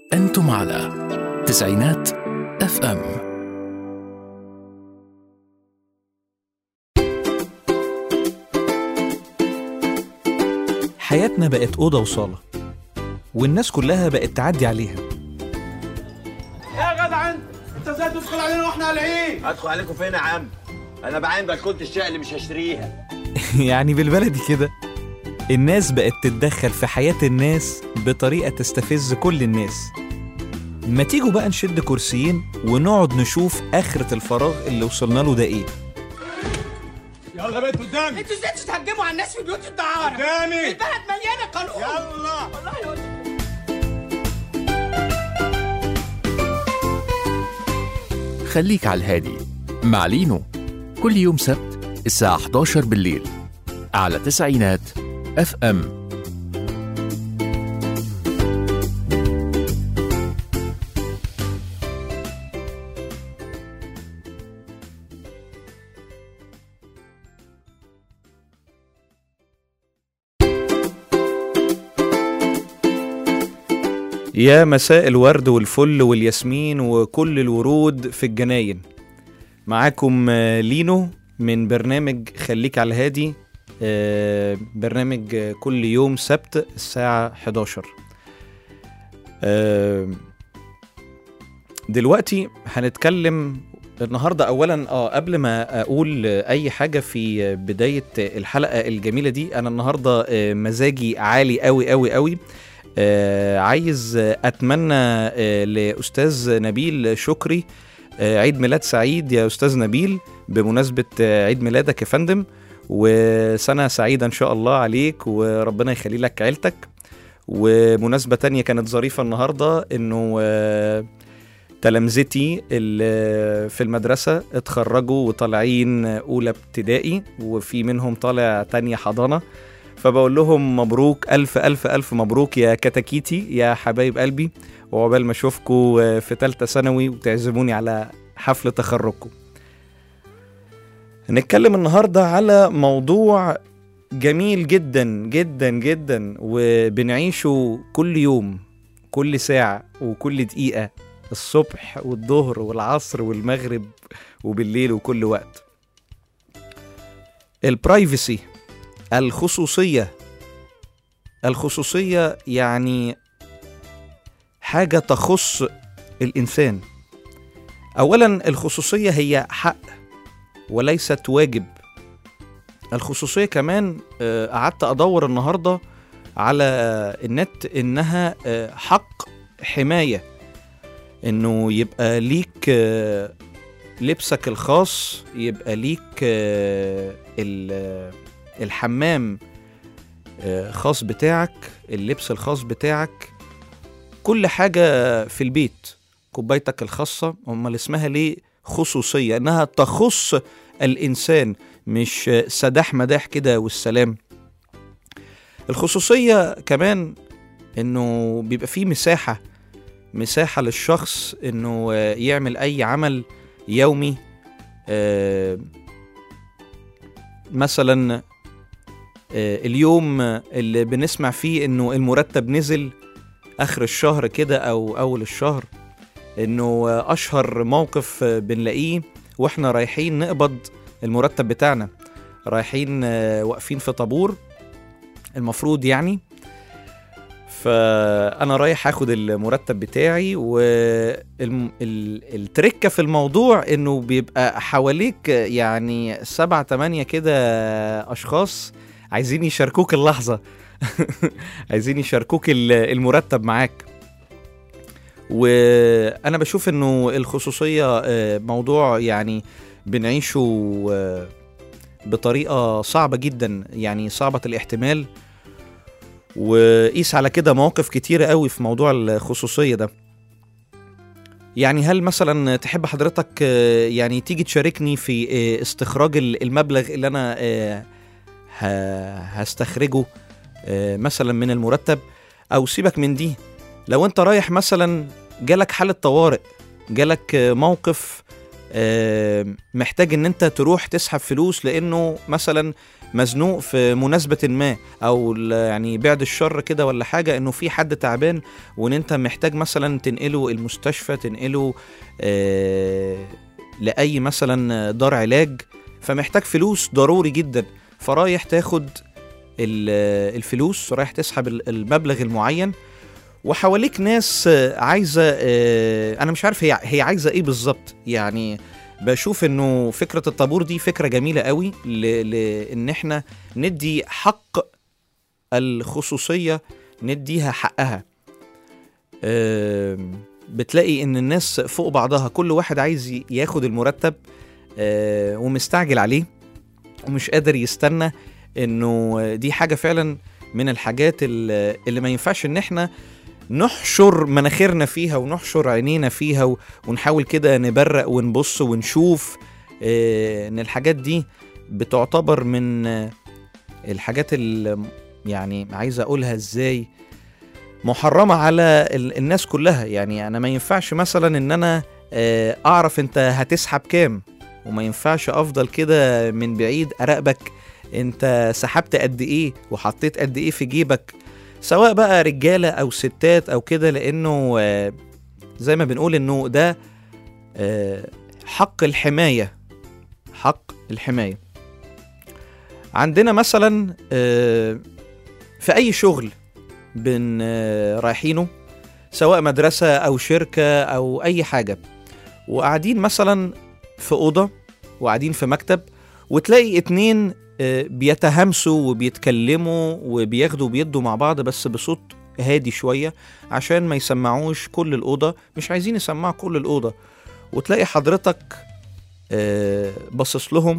أنتم على تسعينات اف ام حياتنا بقت أوضة وصالة والناس كلها بقت تعدي عليها يا جدع انت انت ازاي تدخل علينا واحنا قلعين ادخل عليكم فين يا عم انا بعين بلكونه الشقه اللي مش هشتريها يعني بالبلدي كده الناس بقت تتدخل في حياة الناس بطريقة تستفز كل الناس ما تيجوا بقى نشد كرسيين ونقعد نشوف آخرة الفراغ اللي وصلنا له ده إيه يلا بيت قدامي انتوا ازاي تتهجموا على الناس في بيوت الدعارة؟ قدامي البلد مليانة قانون يلا والله يا ولد. خليك على الهادي مع لينو كل يوم سبت الساعة 11 بالليل على تسعينات اف ام يا مساء الورد والفل والياسمين وكل الورود في الجناين معاكم آه، لينو من برنامج خليك على الهادي آه، برنامج آه، كل يوم سبت الساعة 11 آه، دلوقتي هنتكلم النهاردة أولا اه قبل ما أقول آه، أي حاجة في آه، بداية آه، الحلقة الجميلة دي أنا النهاردة آه، مزاجي عالي قوي قوي قوي آه، عايز آه، اتمنى آه، لاستاذ نبيل شكري آه، عيد ميلاد سعيد يا استاذ نبيل بمناسبه آه، عيد ميلادك يا فندم وسنه سعيده ان شاء الله عليك وربنا يخلي لك عيلتك ومناسبه تانية كانت ظريفه النهارده انه آه، تلامذتي اللي في المدرسة اتخرجوا وطالعين أولى ابتدائي وفي منهم طالع تانية حضانة فبقول لهم مبروك ألف ألف ألف مبروك يا كتاكيتي يا حبايب قلبي وعقبال ما أشوفكم في تالتة ثانوي وتعزموني على حفل تخرجكم هنتكلم النهاردة على موضوع جميل جدا جدا جدا وبنعيشه كل يوم كل ساعة وكل دقيقة الصبح والظهر والعصر والمغرب وبالليل وكل وقت البرايفسي الخصوصية الخصوصية يعني حاجة تخص الإنسان أولا الخصوصية هي حق وليست واجب الخصوصية كمان آه، قعدت أدور النهاردة على النت إنها آه، حق حماية إنه يبقى ليك آه، لبسك الخاص يبقى ليك آه، ال- الحمام آه، خاص بتاعك اللبس الخاص بتاعك كل حاجة في البيت كوبايتك الخاصة أمال اسمها ليه خصوصية إنها تخص الإنسان مش آه، سداح مداح كده والسلام الخصوصية كمان إنه بيبقى فيه مساحة مساحة للشخص إنه آه، يعمل أي عمل يومي آه، مثلا آه، اليوم اللي بنسمع فيه انه المرتب نزل اخر الشهر كده او اول الشهر انه آه، اشهر موقف آه، بنلاقيه واحنا رايحين نقبض المرتب بتاعنا رايحين آه، واقفين في طابور المفروض يعني فانا رايح اخد المرتب بتاعي والتركه في الموضوع انه بيبقى حواليك يعني سبعة تمانية كده اشخاص عايزين يشاركوك اللحظه عايزين يشاركوك ال- المرتب معاك وانا بشوف انه الخصوصيه آه، موضوع يعني بنعيشه آه، بطريقه صعبه جدا يعني صعبه الاحتمال وقيس على كده مواقف كتيرة قوي في موضوع الخصوصية ده يعني هل مثلا تحب حضرتك آه، يعني تيجي تشاركني في آه، استخراج ال- المبلغ اللي انا آه، ه- هستخرجه آه، مثلا من المرتب او سيبك من دي لو انت رايح مثلا جالك حالة طوارئ جالك آه، موقف آه، محتاج ان انت تروح تسحب فلوس لانه مثلا مزنوق في مناسبة ما او ل- يعني بعد الشر كده ولا حاجة انه في حد تعبان وان انت محتاج مثلا تنقله المستشفى تنقله آه لأي مثلا دار علاج فمحتاج فلوس ضروري جدا فرايح تاخد ال- الفلوس رايح تسحب ال- المبلغ المعين وحواليك ناس آه، عايزه آه، انا مش عارف هي هي عايزه ايه بالظبط يعني بشوف انه فكره الطابور دي فكره جميله قوي ل- لان احنا ندي حق الخصوصيه نديها حقها آم، بتلاقي ان الناس فوق بعضها كل واحد عايز ي- ياخد المرتب آه، ومستعجل عليه ومش قادر يستنى انه دي حاجه فعلا من الحاجات ال- اللي ما ينفعش ان احنا نحشر مناخيرنا فيها ونحشر عينينا فيها و- ونحاول كده نبرق ونبص ونشوف آه، ان الحاجات دي بتعتبر من آه، الحاجات اللي يعني عايز اقولها ازاي محرمة على ال- الناس كلها يعني انا ما ينفعش مثلا ان انا آه، اعرف انت هتسحب كام وما ينفعش افضل كده من بعيد اراقبك انت سحبت قد ايه وحطيت قد ايه في جيبك سواء بقى رجاله او ستات او كده لانه آه، زي ما بنقول انه ده آه، حق الحمايه حق الحمايه عندنا مثلا آه، في اي شغل بن آه، رايحينه سواء مدرسه او شركه او اي حاجه وقاعدين مثلا في اوضه وقاعدين في مكتب وتلاقي اتنين آه، بيتهامسوا وبيتكلموا وبياخدوا بيدوا مع بعض بس بصوت هادي شوية عشان ما يسمعوش كل الأوضة مش عايزين يسمعوا كل الأوضة وتلاقي حضرتك آه، باصص لهم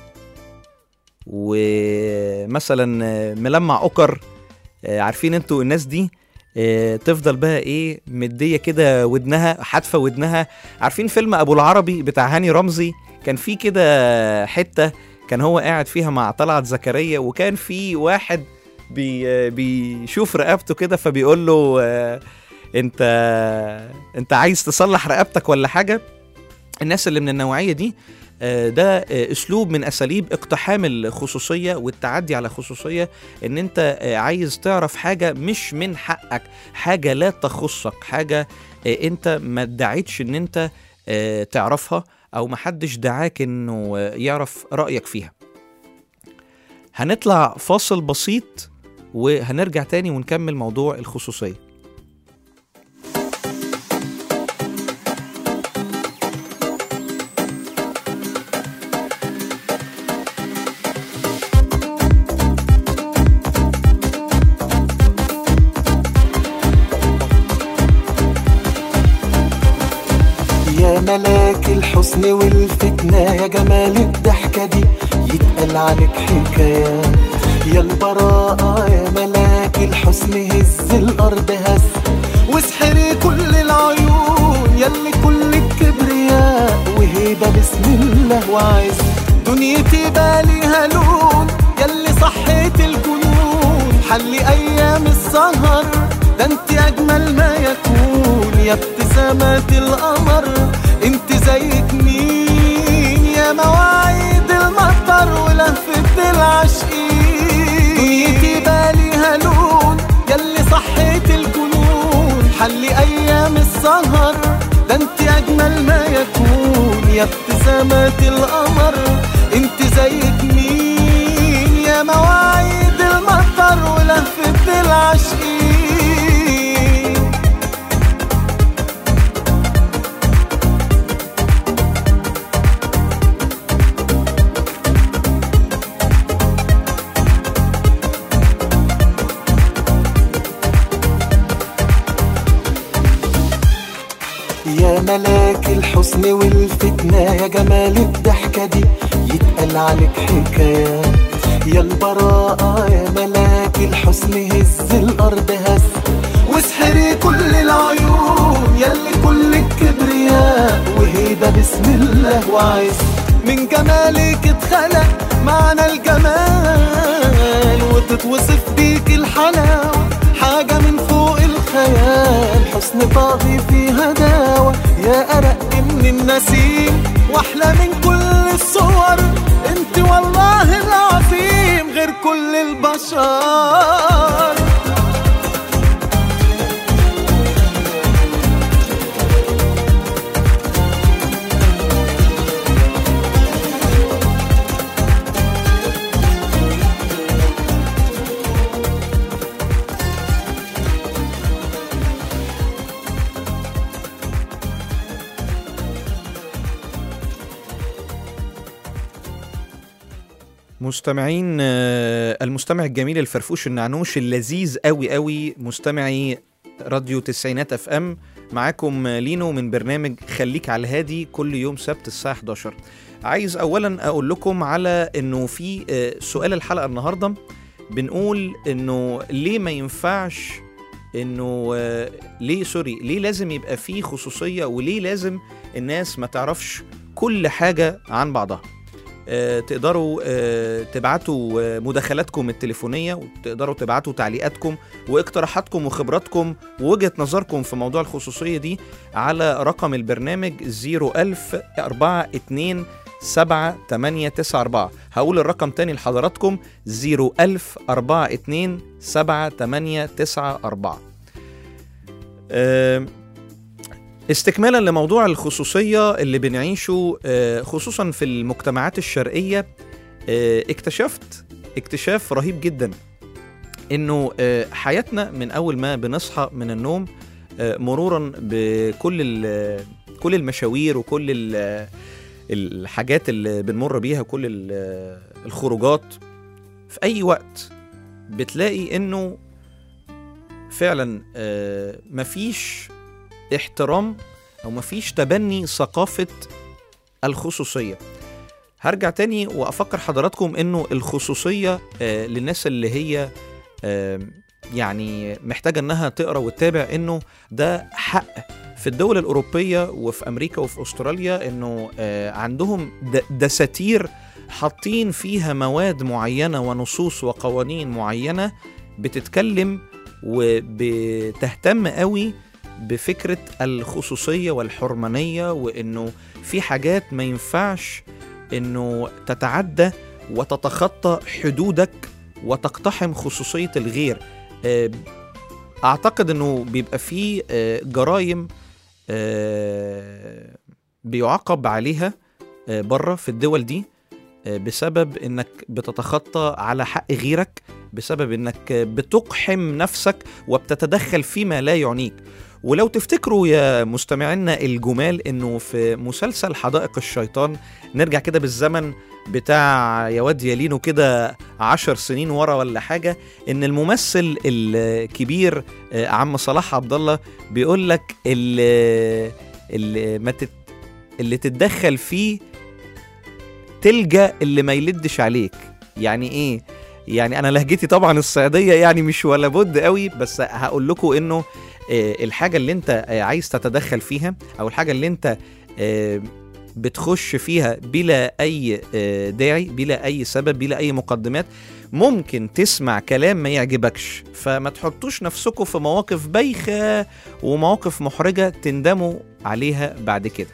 ومثلا آه، ملمع أكر آه، عارفين انتوا الناس دي آه، تفضل بقى ايه مدية كده ودنها حادفة ودنها عارفين فيلم أبو العربي بتاع هاني رمزي كان في كده حتة كان هو قاعد فيها مع طلعت زكريا وكان في واحد بي بيشوف رقبته كده فبيقول له آه، انت انت عايز تصلح رقبتك ولا حاجه الناس اللي من النوعيه دي آه، ده آه، اسلوب من اساليب اقتحام الخصوصيه والتعدي على خصوصيه ان انت آه، عايز تعرف حاجه مش من حقك حاجه لا تخصك حاجه آه، انت ما ادعيتش ان انت آه، تعرفها او محدش دعاك انه آه، يعرف رايك فيها هنطلع فاصل بسيط وهنرجع تاني ونكمل موضوع الخصوصيه يا ملاك الحسن والفتنة يا جمال الضحكة دي يتقال عليك حكايات يا البراءة يا ملاك الحسن هز الأرض هز واسحري كل العيون يلي كل الكبرياء وهيبة بسم الله وعز دنيتي باليها لون يلي صحيت الجنون حلي أيام السهر ده انت أجمل ما يكون يا ابتسامات القمر انت زيك مين يا مواعيد المطر ولهفة العاشقين دنيتي باليها لون يلي صحيت الجنون حلي ايام السهر ده انت اجمل ما يكون يا ابتسامات القمر انت زيك مين يا مواعيد المطر ولهفة العاشقين يا ملاك الحسن والفتنة يا جمال الضحكة دي يتقال عليك حكايات يا البراءة يا ملاك الحسن هز الأرض هز واسحري كل العيون يلي كل الكبرياء وهيبة بسم الله وعز من جمالك اتخلق معنى الجمال وتتوصف بيك الحلاوة حاجة من فوق الخيال حسن طاغي فيها داوة يا أرق من النسيم واحلى من كل الصور انت والله العظيم غير كل البشر مستمعين آه، المستمع الجميل الفرفوش النعنوش اللذيذ قوي قوي مستمعي راديو تسعينات اف ام معاكم لينو من برنامج خليك على الهادي كل يوم سبت الساعة 11 عايز اولا اقول لكم على انه في آه، سؤال الحلقة النهاردة بنقول انه ليه ما ينفعش انه آه، ليه سوري ليه لازم يبقى فيه خصوصية وليه لازم الناس ما تعرفش كل حاجة عن بعضها آه، تقدروا آه، تبعتوا آه، مداخلاتكم التليفونية وتقدروا تبعتوا تعليقاتكم واقتراحاتكم وخبراتكم ووجهة نظركم في موضوع الخصوصية دي على رقم البرنامج 01000 42 7 8 9 4 هقول الرقم تاني لحضراتكم 01000 42 7 8 9 4 آه، استكمالا لموضوع الخصوصية اللي بنعيشه آه، خصوصا في المجتمعات الشرقية آه، اكتشفت اكتشاف رهيب جدا انه آه، حياتنا من اول ما بنصحى من النوم آه، مرورا بكل ال- كل المشاوير وكل ال- الحاجات اللي بنمر بيها كل ال- الخروجات في اي وقت بتلاقي انه فعلا آه، مفيش احترام او مفيش تبني ثقافه الخصوصيه هرجع تاني وافكر حضراتكم انه الخصوصيه آه، للناس اللي هي آه، يعني محتاجه انها تقرا وتتابع انه ده حق في الدول الاوروبيه وفي امريكا وفي استراليا انه آه، عندهم د- دساتير حاطين فيها مواد معينه ونصوص وقوانين معينه بتتكلم وبتهتم قوي بفكره الخصوصيه والحرمانيه وانه في حاجات ما ينفعش انه تتعدى وتتخطى حدودك وتقتحم خصوصيه الغير آه، اعتقد انه بيبقى فيه آه، جرائم آه، بيعاقب عليها آه، بره في الدول دي آه، بسبب انك بتتخطى على حق غيرك بسبب انك بتقحم نفسك وبتتدخل فيما لا يعنيك ولو تفتكروا يا مستمعينا الجمال انه في مسلسل حدائق الشيطان نرجع كده بالزمن بتاع يا واد يا لينو كده عشر سنين ورا ولا حاجة ان الممثل الكبير آه، عم صلاح عبد الله بيقول لك اللي, اللي ما تت اللي تتدخل فيه تلجأ اللي ما يلدش عليك يعني ايه يعني انا لهجتي طبعا الصعيديه يعني مش ولا بد قوي بس هقول لكم انه آه، الحاجه اللي انت آه، عايز تتدخل فيها او الحاجه اللي انت آه، بتخش فيها بلا اي آه، داعي بلا اي سبب بلا اي مقدمات ممكن تسمع كلام ما يعجبكش فما تحطوش نفسكم في مواقف بايخه ومواقف محرجه تندموا عليها بعد كده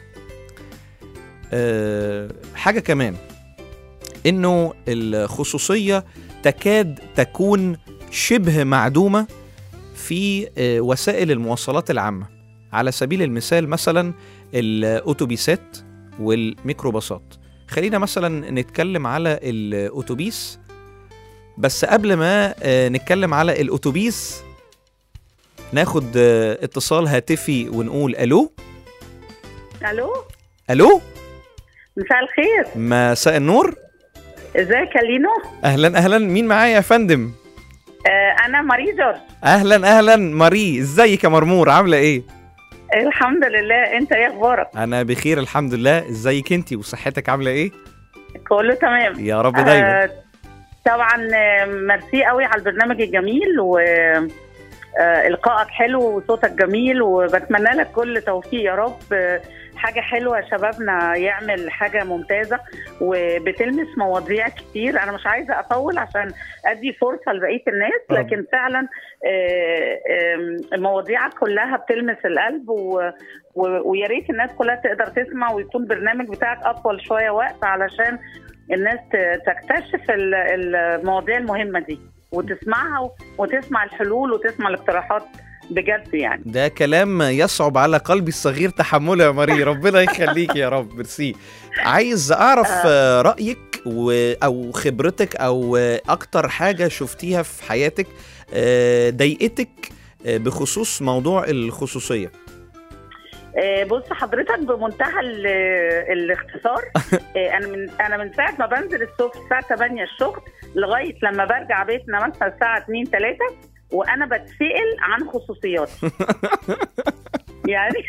آه، حاجه كمان انه الخصوصيه تكاد تكون شبه معدومه في آه، وسائل المواصلات العامه على سبيل المثال مثلا الاتوبيسات والميكروباصات خلينا مثلا نتكلم على الاتوبيس بس قبل ما آه، نتكلم على الاتوبيس ناخد آه، اتصال هاتفي ونقول الو الو الو مساء الخير مساء النور ازيك يا لينو اهلا اهلا مين معايا يا فندم آه انا ماري جورج اهلا اهلا ماري ازيك يا مرمور عامله ايه الحمد لله انت ايه اخبارك انا بخير الحمد لله ازيك انتي وصحتك عامله ايه كله تمام يا رب دايما آه طبعا آه، ميرسي قوي على البرنامج الجميل و آه، القائك حلو وصوتك جميل وبتمنى لك كل توفيق يا رب آه، حاجه حلوه شبابنا يعمل حاجه ممتازه وبتلمس مواضيع كتير انا مش عايزه اطول عشان ادي فرصه لبقيه الناس رب. لكن فعلا آه، آم، المواضيع كلها بتلمس القلب و- و- ويا ريت الناس كلها تقدر تسمع ويكون برنامج بتاعك اطول شويه وقت علشان الناس ت- تكتشف ال- المواضيع المهمه دي وتسمعها و- وتسمع الحلول وتسمع الاقتراحات بجد يعني ده كلام يصعب على قلبي الصغير تحمله يا ماري ربنا يخليك يا رب ميرسي عايز اعرف آه، رايك و... او خبرتك او آه، اكتر حاجه شفتيها في حياتك آه، ضايقتك آه، بخصوص موضوع الخصوصيه آه، بص حضرتك بمنتهى ال- الاختصار آه، انا من انا من ساعه ما بنزل الصبح الساعه 8 الشغل لغايه لما برجع بيتنا مثلا الساعه 2 3 وانا بتسال عن خصوصياتي يعني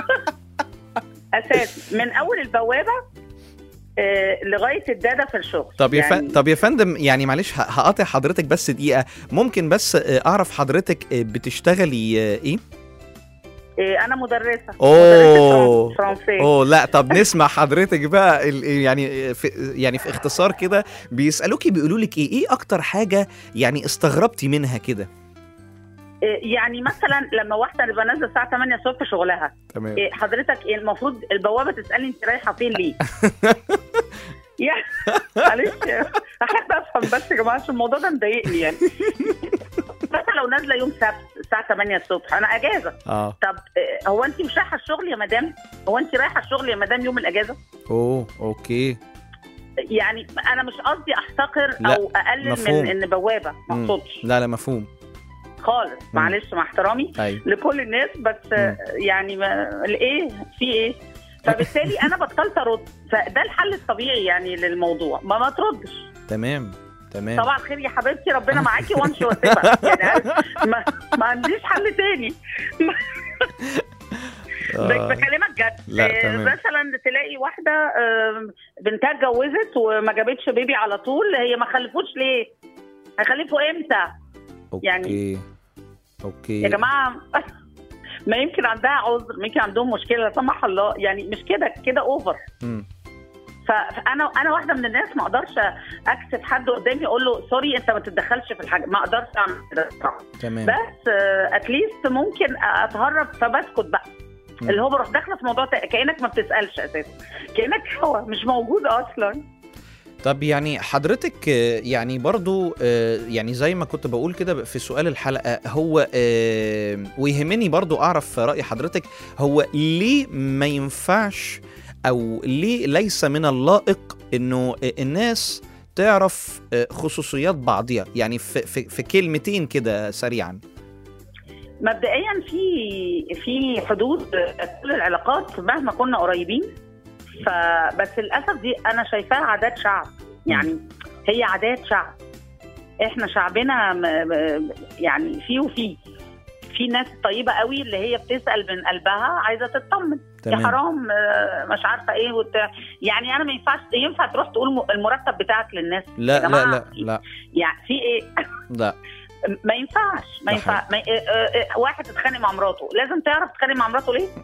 اساس من اول البوابه آه، لغايه الداده في الشغل طب يا يعني فن... طب يا فندم يعني معلش ه- هقاطع حضرتك بس دقيقه ممكن بس آه، اعرف حضرتك آه، بتشتغلي آه، ايه آه، انا مدرسه أوه. مدرسه فرنسيه اوه لا طب نسمع حضرتك بقى ال- يعني في يعني في اختصار كده بيسالوكي بيقولوا لك ايه ايه اكتر حاجه يعني استغربتي منها كده يعني مثلا لما واحده اللي بنزل الساعه 8 الصبح شغلها تمام إيه حضرتك إيه المفروض البوابه تسالني انت رايحه فين ليه؟ يعني معلش احب افهم بس يا جماعه عشان الموضوع ده مضايقني يعني مثلا لو نازله يوم سبت الساعه 8 الصبح انا اجازه اه طب إيه، هو انت مش رايحه الشغل يا مدام؟ هو انت رايحه الشغل يا مدام يوم الاجازه؟ اوه اوكي يعني انا مش قصدي احتقر لا، او اقلل مفهوم. من ان بوابه ما مم. اقصدش لا لا مفهوم خالص معلش مع احترامي ايوه لكل الناس بس مم. يعني ما الايه في ايه فبالتالي انا بطلت ارد فده الحل الطبيعي يعني للموضوع ما ما تردش تمام تمام طبعا خير يا حبيبتي ربنا معاكي وامشي واسيبها يعني عارف، ما, ما عنديش حل تاني آه. بكلمك جد لا، آه، تمام. مثلا تلاقي واحده آه، بنتها اتجوزت وما جابتش بيبي على طول هي ما خلفوش ليه؟ هيخلفوا امتى؟ اوكي يعني- اوكي يا جماعه ما يمكن عندها عذر ما يمكن عندهم مشكله لا سمح الله يعني مش كده كده اوفر مم. ف- فانا انا واحده من الناس ما اقدرش اكسف حد قدامي اقول له سوري انت ما تتدخلش في الحاجه ما اقدرش اعمل كده بصراحة. تمام بس اتليست ممكن اتهرب فبسكت بقى مم. اللي هو بروح داخله في موضوع تا- كانك ما بتسالش اساسا كانك هو مش موجود اصلا طب يعني حضرتك آه، يعني برضو آه، يعني زي ما كنت بقول كده في سؤال الحلقة هو آه، ويهمني برضو أعرف رأي حضرتك هو ليه ما ينفعش أو ليه ليس من اللائق إنه آه، الناس تعرف آه، خصوصيات بعضها يعني في, في, في كلمتين كده سريعا مبدئيا في في حدود كل العلاقات مهما كنا قريبين فبس للاسف دي انا شايفاها عادات شعب يعني هي عادات شعب احنا شعبنا م- م- يعني فيه وفيه في ناس طيبه قوي اللي هي بتسال من قلبها عايزه تطمن يا تمام حرام آه، مش عارفه ايه وت... يعني انا ما ينفعش ينفع تروح تقول م- المرتب بتاعك للناس لا يا لا جماعة، لا لا يعني في ايه لا ما ينفعش ما ده ينفع ما... اه اه اه واحد اتخانق مع مراته لازم تعرف تتخانق مع مراته ليه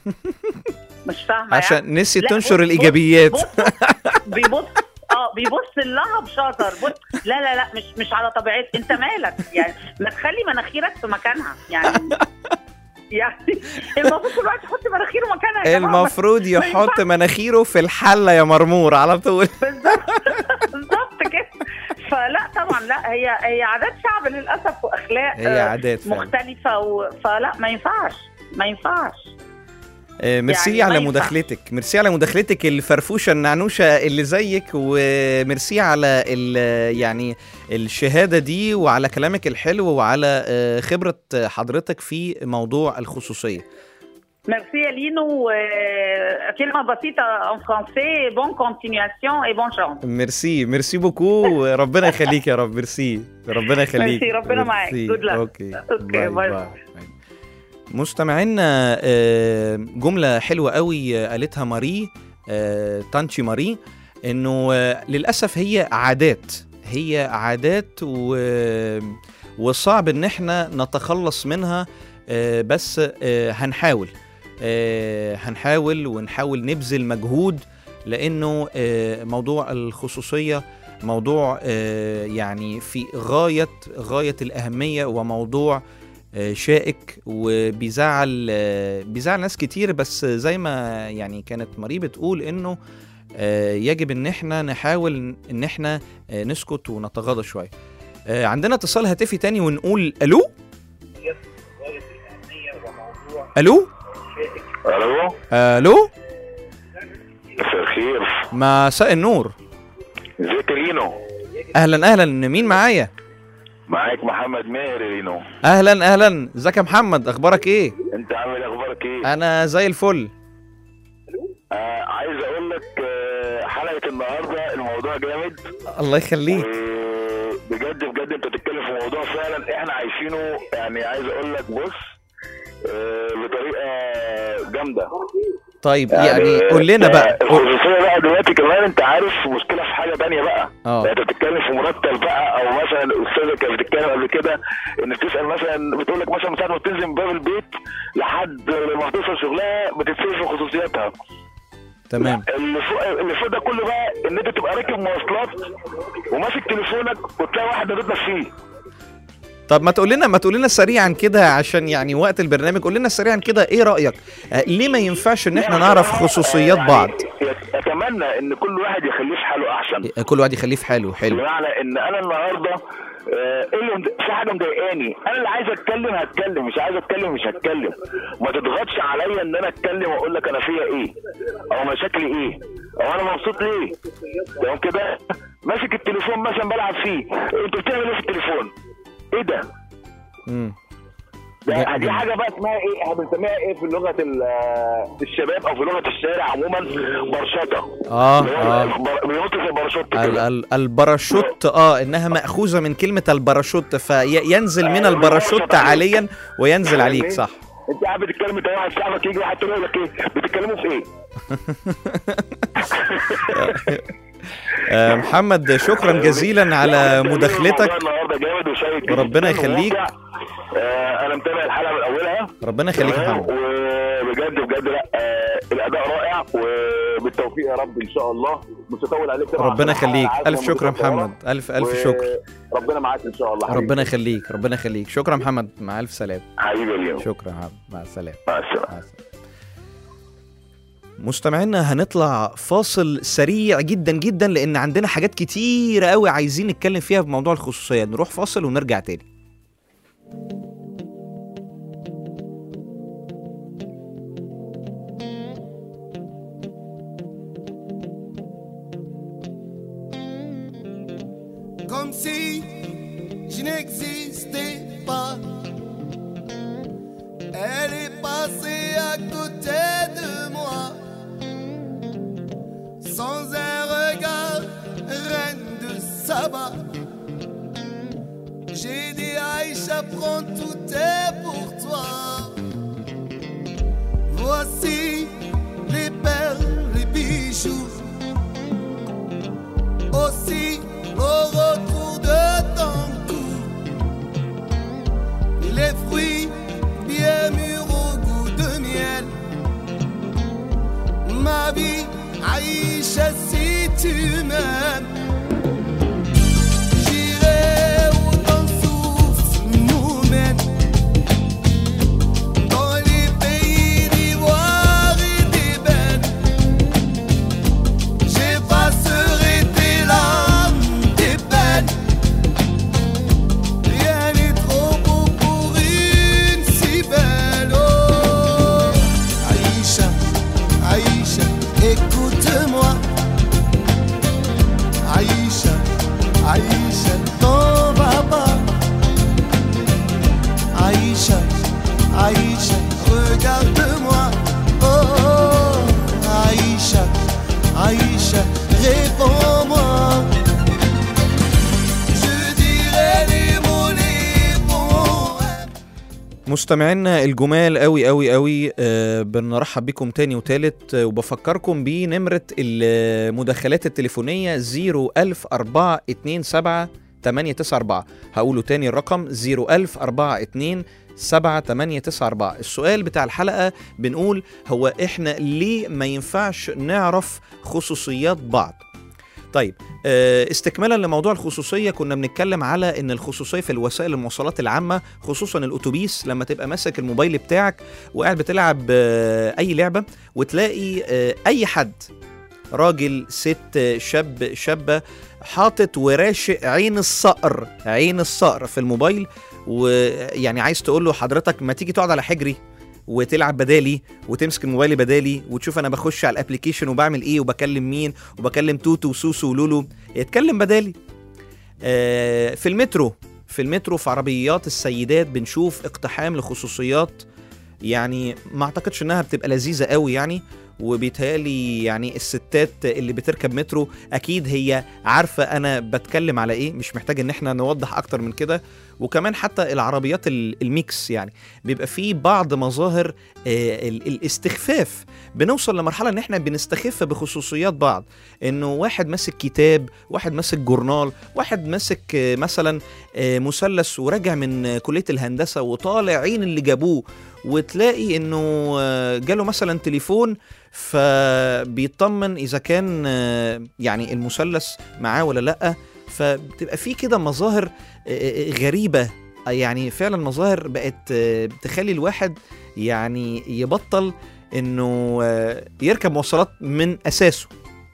مش فاهمه يعني. عشان نسي لا، تنشر بص- الإيجابيات بص بيبص اه بيبص لها بشطر بص لا لا لا مش مش على طبيعتك انت مالك يعني ما تخلي مناخيرك في مكانها يعني يعني المفروض كل واحد يحط مناخيره مكانها يا جماعة. المفروض يحط مناخيره في الحلة يا مرمور على طول بالظبط بالظبط كده فلا طبعا لا هي هي عادات شعب للاسف واخلاق هي آه، عادات فعلا مختلفه و... فلا ما ينفعش ما ينفعش آه، ميرسي يعني ما على ينفع. مداخلتك ميرسي على مداخلتك الفرفوشه النعنوشه اللي زيك وميرسي على ال- يعني الشهاده دي وعلى كلامك الحلو وعلى آه، خبره حضرتك في موضوع الخصوصيه ميرسي يا لينو آه، كلمه بسيطه ان فرونسي بون كونتينياسيون اي بون شانس ميرسي ميرسي بوكو ربنا يخليك يا رب ميرسي ربنا يخليك ميرسي، ربنا معاك. ميرسي. Good luck. اوكي أوكي، باي باي باي مستمعينا آه، جملة حلوة قوي آه، قالتها ماري آه، تانشي ماري انه آه، للأسف هي عادات هي عادات و... وصعب ان احنا نتخلص منها آه، بس آه، هنحاول آه، هنحاول ونحاول نبذل مجهود لانه آه، موضوع الخصوصية موضوع آه، يعني في غاية غاية الأهمية وموضوع آه، شائك وبيزعل آه، بيزعل ناس كتير بس زي ما يعني كانت ماري بتقول انه آه، يجب ان احنا نحاول ان احنا آه، نسكت ونتغاضى شويه آه، عندنا اتصال هاتفي تاني ونقول الو الو الو الو مساء الخير مساء النور ازيك يا رينو اهلا اهلا مين معايا معاك محمد ماهر يا رينو اهلا اهلا ازيك يا محمد اخبارك ايه انت عامل إيه؟ اخبارك ايه انا زي الفل آه عايز اقول لك آه حلقه النهارده الموضوع جامد الله يخليك آه بجد بجد انت بتتكلم في موضوع فعلا احنا عايشينه يعني عايز اقول لك بص آه بطريقه جامده طيب يعني قول لنا بقى الخصوصيه بقى دلوقتي كمان انت عارف مشكله في حاجه تانية بقى اه انت بتتكلم في مرتب بقى او مثلا الاستاذه كانت بتتكلم قبل كده ان بتسال مثلا بتقول لك مثلا من ساعه ما بتنزل من باب البيت لحد لما بتوصل شغلها بتتسال في خصوصياتها تمام اللي فوق اللي فوق ده كله بقى ان انت تبقى راكب مواصلات وماسك تليفونك وتلاقي واحد نادتك فيه طب ما تقول لنا ما تقول لنا سريعا كده عشان يعني وقت البرنامج قول لنا سريعا كده ايه رايك آه ليه ما ينفعش ان احنا نعرف خصوصيات يعني بعض اتمنى ان كل واحد يخليه في حاله احسن كل واحد يخليه في حاله حلو بمعنى ان انا النهارده آه، ايه اللي مد- في حاجه مضايقاني انا اللي عايز اتكلم هتكلم مش عايز اتكلم مش هتكلم ما تضغطش عليا ان انا اتكلم واقول لك انا فيا ايه او مشاكلي ايه او انا مبسوط ليه تمام كده ماسك التليفون مثلا بلعب فيه انت بتعمل ايه في التليفون ايه ده مم. ده ده- دي حاجه بقى اسمها ايه احنا بنسميها ايه في لغه ال- الشباب او في لغه الشارع عموما برشطه اه اللي هو اه البر- بينط في الباراشوت ال كده ال الباراشوت اه انها ماخوذه من كلمه الباراشوت فينزل من الباراشوت عاليا وينزل عليك صح انت قاعد بتتكلم انت واحد صاحبك يجي واحد تاني يقول لك ايه بتتكلموا في ايه؟ آه محمد شكرا جزيلا على الموضوع مداخلتك النهارده جامد وشيق جدا وربنا يخليك. وممتع. آه انا متابع الحلقه من اولها ربنا يخليك يا تمام؟ محمد وبجد بجد لا آه الاداء رائع وبالتوفيق يا رب ان شاء الله مش هطول عليك طبعاً ربنا عشان يخليك الحلقة الف عارفة شكر يا مدتها محمد الف الف و- شكر ربنا معاك ان شاء الله حبيبي. ربنا يخليك ربنا يخليك شكرا يا محمد مع الف سلامه حبيبي يا ليو شكرا يا محمد مع السلامه مع السلامه مع السلامة. مستمعينا هنطلع فاصل سريع جدا جدا لان عندنا حاجات كتيرة قوي عايزين نتكلم فيها في موضوع الخصوصيه نروح فاصل ونرجع تاني comme si je n'existais pas. Elle est passée à côté de moi, sans un regard, reine de Saba. J'ai dit Aïcha, prends tout est pour toi. Voici les perles, les bijoux aussi au retour de ton cou. Les fruits bien mûrs au goût de miel. Ma vie, Aïcha, si tu m'aimes, j'irai où ton souffle nous mène. Dans les pays d'ivoire et d'ébène. J'effacerai tes larmes, tes peines. Rien n'est trop beau pour une si belle. Oh, Aïcha, Aïcha, écoute-moi. Aïcha, Aïcha, t'en vas pas. Aïcha, Aïcha, regarde-moi. Oh, oh, Aïcha, Aïcha, réponds-moi. Je dirai les mots les bons. مستمعينا الجمال قوي قوي قوي آه بنرحب بكم تاني وتالت آه وبفكركم بنمرة المداخلات التليفونية 0100427 894 هقوله تاني الرقم 0100427 7894 السؤال بتاع الحلقة بنقول هو احنا ليه ما ينفعش نعرف خصوصيات بعض طيب آه، استكمالا لموضوع الخصوصيه كنا بنتكلم على ان الخصوصيه في الوسائل المواصلات العامه خصوصا الاتوبيس لما تبقى ماسك الموبايل بتاعك وقاعد بتلعب آه، اي لعبه وتلاقي آه، اي حد راجل ست شاب شابه حاطط وراشق عين الصقر عين الصقر في الموبايل ويعني عايز تقول له حضرتك ما تيجي تقعد على حجري وتلعب بدالي وتمسك الموبايل بدالي وتشوف انا بخش على الابلكيشن وبعمل ايه وبكلم مين وبكلم توتو وسوسو ولولو اتكلم بدالي آه، في المترو في المترو في عربيات السيدات بنشوف اقتحام لخصوصيات يعني ما اعتقدش انها بتبقى لذيذه قوي يعني وبيتهيألي يعني الستات اللي بتركب مترو اكيد هي عارفه انا بتكلم على ايه مش محتاج ان احنا نوضح اكتر من كده وكمان حتى العربيات ال- الميكس يعني بيبقى فيه بعض مظاهر آه، ال- الاستخفاف بنوصل لمرحله ان احنا بنستخف بخصوصيات بعض انه واحد ماسك كتاب واحد ماسك جورنال واحد ماسك آه، مثلا آه، مثلث وراجع من آه، كليه الهندسه وطالع عين اللي جابوه وتلاقي انه آه، جاله مثلا تليفون فبيطمن اذا كان آه، يعني المثلث معاه ولا لا فبتبقى في كده مظاهر آه، آه، غريبه آه، يعني فعلا مظاهر بقت آه، تخلي الواحد يعني يبطل انه آه، يركب مواصلات من اساسه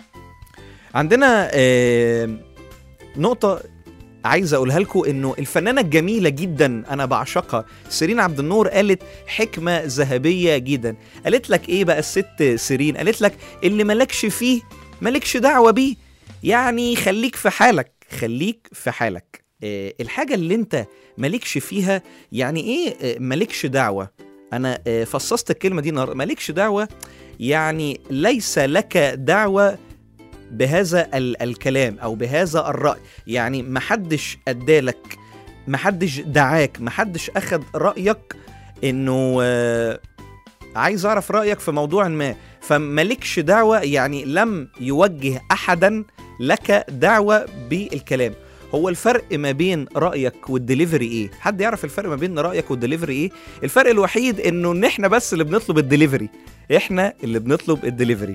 عندنا آه، نقطه عايز اقولها لكم انه الفنانه الجميله جدا انا بعشقها سيرين عبد النور قالت حكمه ذهبيه جدا قالت لك ايه بقى الست سيرين قالت لك اللي مالكش فيه مالكش دعوه بيه يعني خليك في حالك خليك في حالك آه، الحاجه اللي انت مالكش فيها يعني ايه آه، مالكش دعوه انا آه، فصصت الكلمه دي النهارده مالكش دعوه يعني ليس لك دعوه بهذا ال- الكلام او بهذا الراي يعني محدش ادالك محدش دعاك محدش اخد رايك انه آه، عايز اعرف رايك في موضوع ما فمالكش دعوه يعني لم يوجه احدا لك دعوه بالكلام هو الفرق ما بين رايك والدليفري ايه حد يعرف الفرق ما بين رايك والدليفري ايه الفرق الوحيد انه ان احنا بس اللي بنطلب الدليفري احنا اللي بنطلب الدليفري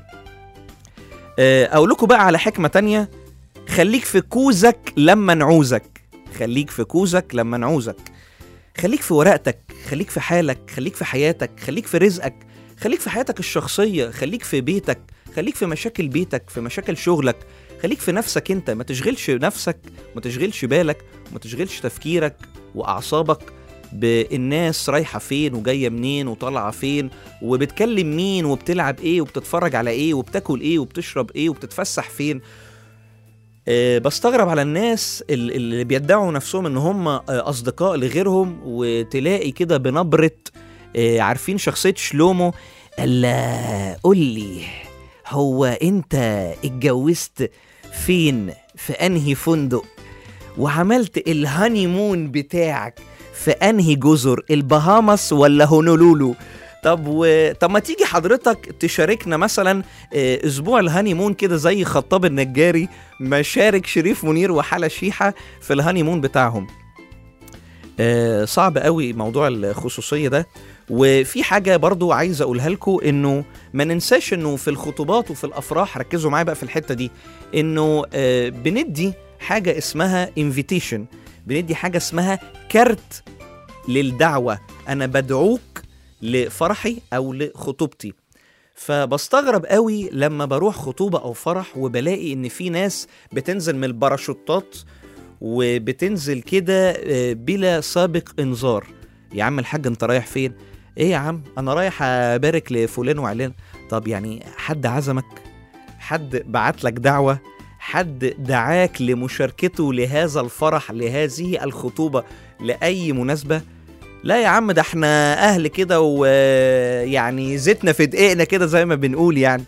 آه، اقول لكم بقى على حكمه تانية خليك في كوزك لما نعوزك خليك في كوزك لما نعوزك خليك في ورقتك خليك في حالك خليك في حياتك خليك في رزقك خليك في حياتك الشخصية خليك في بيتك خليك في مشاكل بيتك في مشاكل شغلك خليك في نفسك انت ما تشغلش نفسك ما تشغلش بالك وما تشغلش تفكيرك واعصابك بالناس رايحة فين وجاية منين وطالعة فين وبتكلم مين وبتلعب ايه وبتتفرج على ايه وبتاكل ايه وبتشرب ايه وبتتفسح فين أه بستغرب على الناس ال- اللي بيدعوا نفسهم ان هم آه، اصدقاء لغيرهم وتلاقي كده بنبره آه، عارفين شخصيه شلومو الا قول لي هو انت اتجوزت فين في انهي فندق وعملت الهاني مون بتاعك في انهي جزر البهامس ولا هونولولو طب و... طب ما تيجي حضرتك تشاركنا مثلا آه، اسبوع الهاني مون كده زي خطاب النجاري ما شارك شريف منير وحلا شيحه في الهاني مون بتاعهم آه، صعب قوي موضوع الخصوصيه ده وفي حاجه برضو عايز اقولها لكم انه ما ننساش انه في الخطوبات وفي الافراح ركزوا معايا بقى في الحته دي انه آه، بندي حاجه اسمها انفيتيشن بندي حاجه اسمها كارت للدعوه انا بدعوك لفرحي او لخطوبتي فبستغرب قوي لما بروح خطوبه او فرح وبلاقي ان في ناس بتنزل من الباراشوتات وبتنزل كده آه، بلا سابق انذار يا عم الحاج انت رايح فين ايه يا عم انا رايح ابارك لفلان وعلان طب يعني حد عزمك حد بعت لك دعوه حد دعاك لمشاركته لهذا الفرح لهذه الخطوبه لاي مناسبه لا يا عم ده احنا اهل كده ويعني زيتنا في دقيقنا كده زي ما بنقول يعني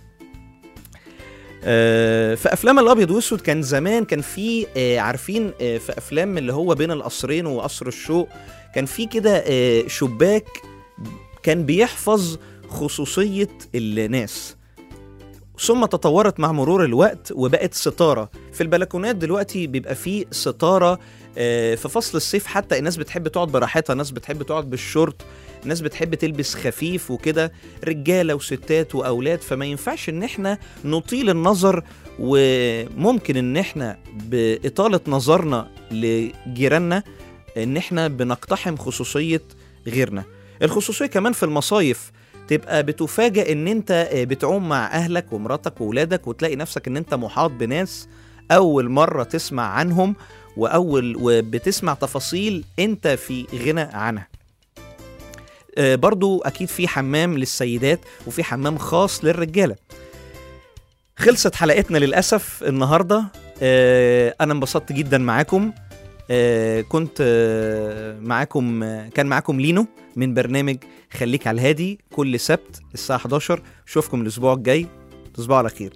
آه، في افلام الابيض واسود كان زمان كان في آه، عارفين آه، في افلام اللي هو بين القصرين وقصر الشوق كان في كده آه، شباك كان بيحفظ خصوصيه الناس ثم تطورت مع مرور الوقت وبقت ستاره في البلكونات دلوقتي بيبقى في ستاره آه، في فصل الصيف حتى الناس بتحب تقعد براحتها ناس بتحب تقعد بالشورت ناس بتحب تلبس خفيف وكده رجاله وستات واولاد فما ينفعش ان احنا نطيل النظر وممكن ان احنا باطاله نظرنا لجيراننا ان احنا بنقتحم خصوصيه غيرنا الخصوصيه كمان في المصايف تبقى بتفاجئ ان انت آه، بتعوم مع اهلك ومراتك وولادك وتلاقي نفسك ان انت محاط بناس اول مره تسمع عنهم واول وبتسمع تفاصيل انت في غنى عنها آه، برضو اكيد في حمام للسيدات وفي حمام خاص للرجاله خلصت حلقتنا للاسف النهارده آه، انا انبسطت جدا معاكم آه، كنت آه، معاكم آه، كان معاكم لينو من برنامج خليك على الهادي كل سبت الساعه 11 اشوفكم الاسبوع الجاي تصبحوا على خير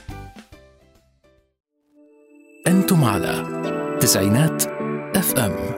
أنتم على تسعينات اف ام